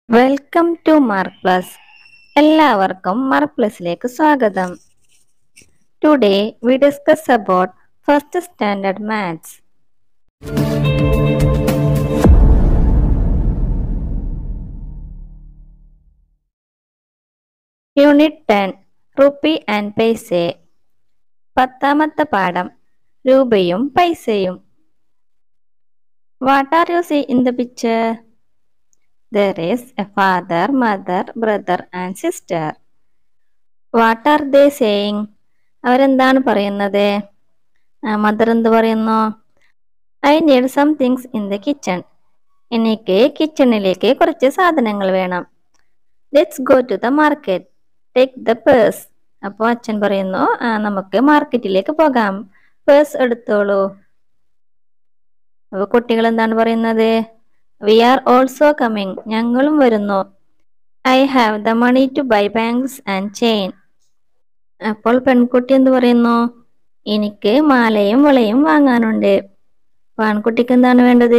Welcome to mark plus എല്ലാവർക്കും mark പ്ലസിലേക്ക് സ്വാഗതം today we discuss about first standard maths unit ten rupee and paise പത്താമത്തെ പാഠം രൂപയും പൈസയും what are you see in the picture There is a father, mother, brother and sister. What are they saying? അവരെന്താണ് പറയുന്നത് mother എന്ത് പറയുന്നു I need some things in the kitchen എനിക്ക് കിച്ചണിലേക്ക് കുറച്ച് സാധനങ്ങൾ വേണം let's go to the market take the purse അപ്പോൾ അച്ഛൻ പറയുന്നു "ആ, നമുക്ക് മാർക്കറ്റിലേക്ക് പോകാം പേഴ്സ് എടുത്തോളൂ അപ്പോൾ കുട്ടികൾ എന്താണ് പറയുന്നത് വി ആർ ഓൾസോ കമ്മിങ് ഞങ്ങളും വരുന്നു I have the money to buy bangles and chain അപ്പോൾ പെൺകുട്ടി എന്ത് പറയുന്നു എനിക്ക് മാലയും വളയും വാങ്ങാനുണ്ട് അപ്പൊ ആൺകുട്ടിക്ക് എന്താണ് വേണ്ടത്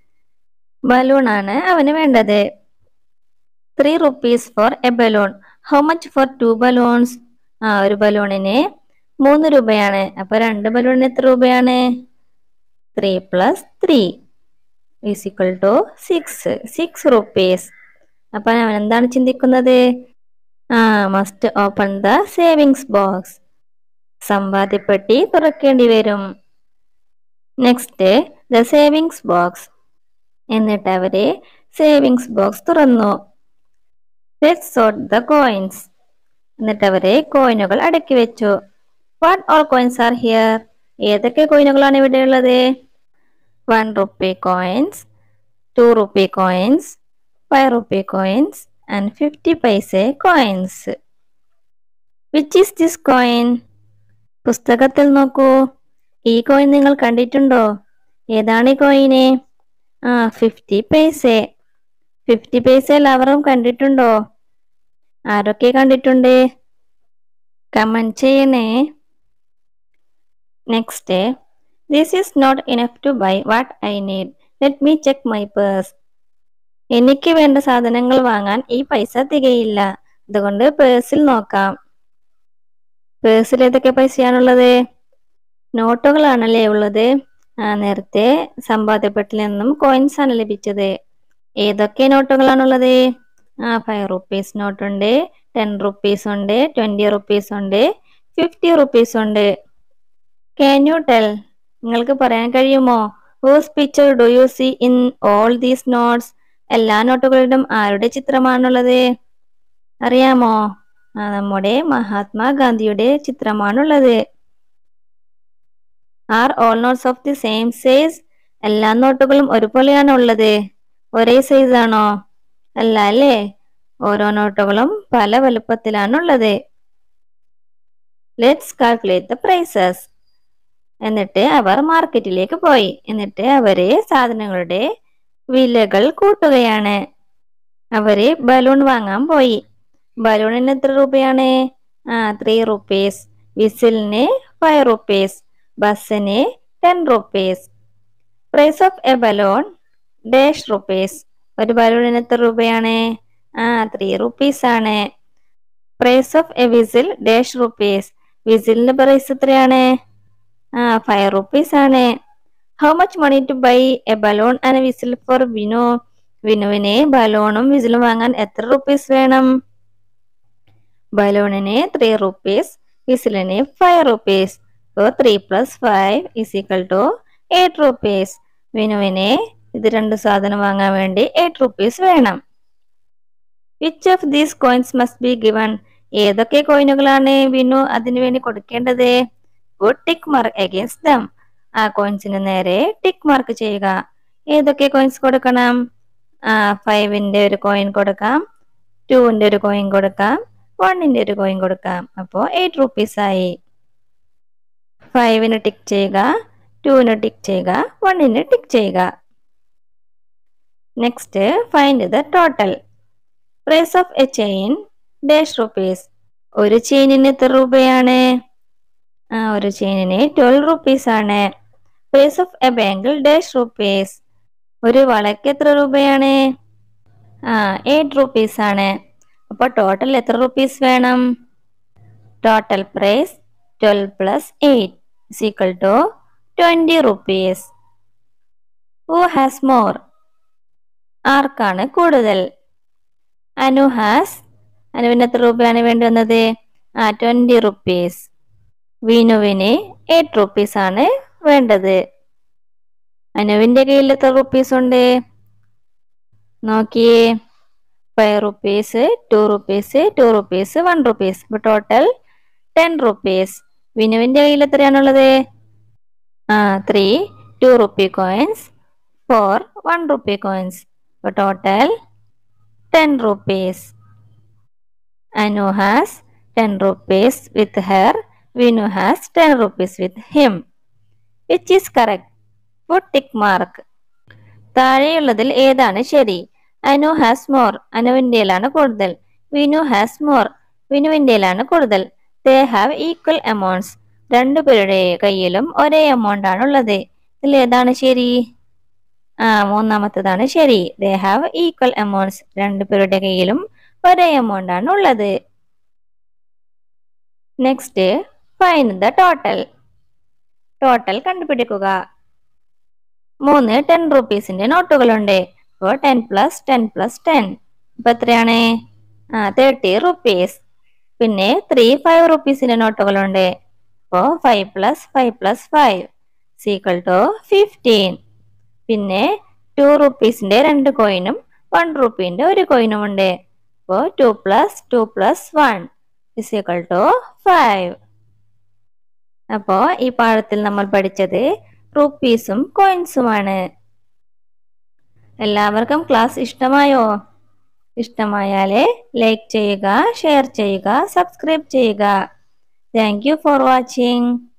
ബലൂൺ ആണ് അവന് വേണ്ടത് three rupees for a balloon how much for two balloons ആ ഒരു ബലൂണിന് മൂന്ന് രൂപയാണ് അപ്പൊ രണ്ട് ബലൂണിന് എത്ര രൂപയാണ് three plus three is equal to six six rupees അപ്പൊ അവൻ എന്താണ് ചിന്തിക്കുന്നത് ആ must open the savings box സമ്പാദ്യപ്പെട്ടി തുറക്കേണ്ടി വരും നെക്സ്റ്റ് ദ സേവിങ്സ് ബോക്സ് എന്നിട്ട് അവര് സേവിങ്സ് ബോക്സ് തുറന്നു ലെറ്റ്സ് സോട്ട് ദ കോയിൻസ് എന്നിട്ട് അവര് കോയിനുകൾ അടക്കി വെച്ചു what all coins are here ഏതൊക്കെ കോയിനുകളാണ് ഇവിടെ ഉള്ളത് one rupee coins two rupee coins five rupee coins and fifty paisa coins which is this coin പുസ്തകത്തിൽ നോക്കൂ ഈ കോയിൻ നിങ്ങൾ കണ്ടിട്ടുണ്ടോ ഏതാണ് ഈ കോയിന് ആ ഫിഫ്റ്റി പൈസ ഫിഫ്റ്റി പൈസ എല്ലാവരും കണ്ടിട്ടുണ്ടോ ആരൊക്കെ കണ്ടിട്ടുണ്ട് കമന്റ് ചെയ്യണേ next this is not enough to buy what I need let me check my purse എനിക്ക് വേണ്ട സാധനങ്ങൾ വാങ്ങാൻ ഈ പൈസ തികയില്ല അതുകൊണ്ട് പേഴ്സിൽ നോക്കാം പേഴ്സിൽ ഏതൊക്കെ പൈസയാണുള്ളത് നോട്ടുകളാണല്ലേ ഉള്ളത് ആ നേരത്തെ സമ്പാദ്യപ്പെട്ടിൽ നിന്നും കോയിൻസ് ആണ് ലഭിച്ചത് ഏതൊക്കെ നോട്ടുകളാണുള്ളത് ആ ഫൈവ് റുപ്പീസ് നോട്ടുണ്ട് ടെൻ റുപ്പീസ് ഉണ്ട് ട്വന്റി റുപ്പീസ് ഉണ്ട് ഫിഫ്റ്റി റുപ്പീസ് ഉണ്ട് ക്യാൻ യു ടെൽ നിങ്ങൾക്ക് പറയാൻ കഴിയുമോ whose picture do you see in all these notes എല്ലാ നോട്ടുകളിലും ആരുടെ ചിത്രമാണുള്ളത് അറിയാമോ ആ, നമ്മുടെ മഹാത്മാഗാന്ധിയുടെ ചിത്രമാണുള്ളത് are all notes of the same size എല്ലാ നോട്ടുകളും ഒരുപോലെയാണ് ഉള്ളത് ഒരേ സൈസ് ആണോ അല്ല അല്ലേ ഓരോ നോട്ടുകളും പല വലുപ്പത്തിലാണുള്ളത് ലെറ്റ്സ് കാൽക്കുലേറ്റ് ദ പ്രൈസസ് എന്നിട്ട് അവർ മാർക്കറ്റിലേക്ക് പോയി എന്നിട്ട് അവര് സാധനങ്ങളുടെ വിലകൾ കൂട്ടുകയാണ് അവര് ബലൂൺ വാങ്ങാൻ പോയി ബലൂണിന് എത്ര രൂപയാണ് ആ ത്രീ റുപ്പീസ് വിസിലിന് ഫൈവ് റുപ്പീസ് ബസ്സിന് ten rupees price of a balloon dash rupees ഒരു ബലൂണിന് എത്ര രൂപയാണ് ആ ത്രീ റുപ്പീസ് ആണ് price of a whistle dash rupees വിസിലിന്റെ പ്രൈസ് എത്രയാണ് ആ ഫൈവ് റുപ്പീസ് ആണ് how much money to buy a balloon and whistle for Vinu വിനുവിന് ബലൂണും വിസിലും വാങ്ങാൻ എത്ര റുപ്പീസ് വേണം ബലൂണിന് ത്രീ റുപ്പീസ് വിസിലിന് ഫൈവ് റുപ്പീസ് അപ്പോൾ three plus five is equal to eight rupees വിനുവിന് ഇത് രണ്ട് സാധനം വാങ്ങാൻ വേണ്ടി എയ്റ്റ് റുപ്പീസ് വേണം which of these coins must be given ഏതൊക്കെ കോയിനുകളാണ് വിനു അതിനു വേണ്ടി കൊടുക്കേണ്ടത് good tick mark against them ആ കോയിൻസിന് നേരെ ടിക്ക് മാർക്ക് ചെയ്യുക ഏതൊക്കെ കോയിൻസ് കൊടുക്കണം ആ ഫൈവിന്റെ ഒരു കോയിൻ കൊടുക്കാം ടുവിന്റെ ഒരു കോയിൻ കൊടുക്കാം വണ്ണിന്റെ ഒരു കോയിൻ കൊടുക്കാം അപ്പോൾ എയ്റ്റ് റുപ്പീസ് ആയി ഫൈവിന് ടിക്ക് ചെയ്യുക ടുവിന് ടിക്ക് ചെയ്യുക വണ്ണിന് ടിക്ക് ചെയ്യുക next find the total price of a chain dash rupees ഒരു ചെയിനിന് എത്ര രൂപയാണ് ആ ഒരു ചെയിനിന് ട്വൽവ് റുപ്പീസ് ആണ് price of a bangle dash rupees ഒരു വളയ്ക്ക് എത്ര രൂപയാണ് ആ എയ്റ്റ് റുപ്പീസ് ആണ് അപ്പോൾ ടോട്ടൽ എത്ര റുപ്പീസ് വേണം total price twelve plus eight is equal to twenty rupees who has more ആർക്കാണ് കൂടുതൽ അനു ഹാസ് അനുവിന് എത്ര രൂപയാണ് വേണ്ടി വന്നത് ആ ട്വൻറ്റി റുപ്പീസ് വിനുവിന് എയ്റ്റ് റുപ്പീസ് ആണ് വേണ്ടത് അനുവിന്റെ കയ്യിൽ എത്ര റുപ്പീസ് ഉണ്ട് നോക്കിയേ five rupees two rupees two rupees one rupees ഇപ്പൊ ടോട്ടൽ ടെൻ റുപ്പീസ് വിനുവിന്റെ കയ്യിൽ എത്രയാണുള്ളത് ആ three two rupee coins four one rupee coins ഇപ്പൊ total ten rupees Anu has ten rupees with her Vinu has ten rupees with him which is correct put tick mark താഴെയുള്ളതിൽ ഏതാണ് ശരി Anu has more അനുവിൻ്റെയിലാണ് കൂടുതൽ Vinu has more വിനുവിൻ്റെയിലാണ് കൂടുതൽ they have equal amounts രണ്ടുപേരുടെ കയ്യിലും ഒരേ amount ആണ് ഉള്ളത് ഇതിൽ ഏതാണ് ശരി ആ മൂന്നാമത്തതാണ് ശരി ദേ ഹാവ് ഈക്വൽ എമൗണ്ട്സ് രണ്ടുപേരുടെ കയ്യിലും ഒരേ എമൗണ്ട് ആണ് ഉള്ളത് next find the total total കണ്ടുപിടിക്കുക മൂന്ന് ടെൻ റുപ്പീസിന്റെ നോട്ടുകളുണ്ട് അപ്പോൾ ten plus ten plus ten ഇപ്പൊ എത്രയാണ് ആ തേർട്ടി റുപ്പീസ് പിന്നെ ത്രീ ഫൈവ് റുപ്പീസിന്റെ നോട്ടുകളുണ്ട് അപ്പോൾ five plus five plus five is equal to fifteen പിന്നെ ടു റുപ്പീസിന്റെ രണ്ട് കോയിനും വൺ റുപ്പീന്റെ ഒരു കോയിനും ഉണ്ട് അപ്പോൾ two plus two plus one is equal to five അപ്പോൾ ഈ പാഠത്തിൽ നമ്മൾ പഠിച്ചത് റുപ്പീസും കോയിൻസുമാണ് എല്ലാവർക്കും ക്ലാസ് ഇഷ്ടമായോ ഇഷ്ടമായാലേ ലൈക്ക് ചെയ്യുക ഷെയർ ചെയ്യുക സബ്സ്ക്രൈബ് ചെയ്യുക താങ്ക് യു ഫോർ വാച്ചിങ്